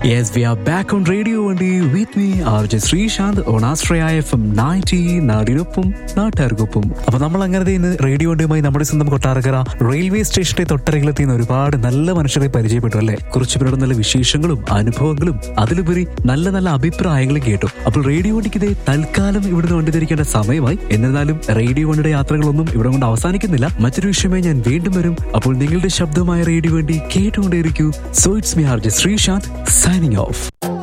Yes, we are back on Radio Vandi with me, RJ Sreesanth on Astraya FM 90 നാടിനൊപ്പം നാട്ടുകാർക്കൊപ്പം അപ്പൊ നമ്മൾ അങ്ങനെ ഇന്ന് റേഡിയോ വണ്ടിയുമായി നമ്മുടെ സ്വന്തം കൊട്ടാരക്കര റെയിൽവേ സ്റ്റേഷന്റെ തൊട്ടരകിലെത്തി ഒരുപാട് നല്ല മനുഷ്യരെ പരിചയപ്പെട്ടു അല്ലെ കുറച്ചു പേരുടെ നല്ല വിശേഷങ്ങളും അനുഭവങ്ങളും അതിലുപരി നല്ല നല്ല അഭിപ്രായങ്ങളും കേട്ടു അപ്പോൾ റേഡിയോ വണ്ടിക്ക് ഇതേ തൽക്കാലം ഇവിടുന്ന് വണ്ടി ധരിക്കേണ്ട സമയമായി എന്നിരുന്നാലും റേഡിയോ വണ്ടിയുടെ യാത്രകളൊന്നും ഇവിടെ കൊണ്ട് അവസാനിക്കുന്നില്ല മറ്റൊരു വിഷയമായി ഞാൻ വീണ്ടും വരും അപ്പോൾ നിങ്ങളുടെ ശബ്ദമായ റേഡിയോ വണ്ടി കേട്ടുകൊണ്ടേയിരിക്കൂ so it's me R J Sreesanth signing of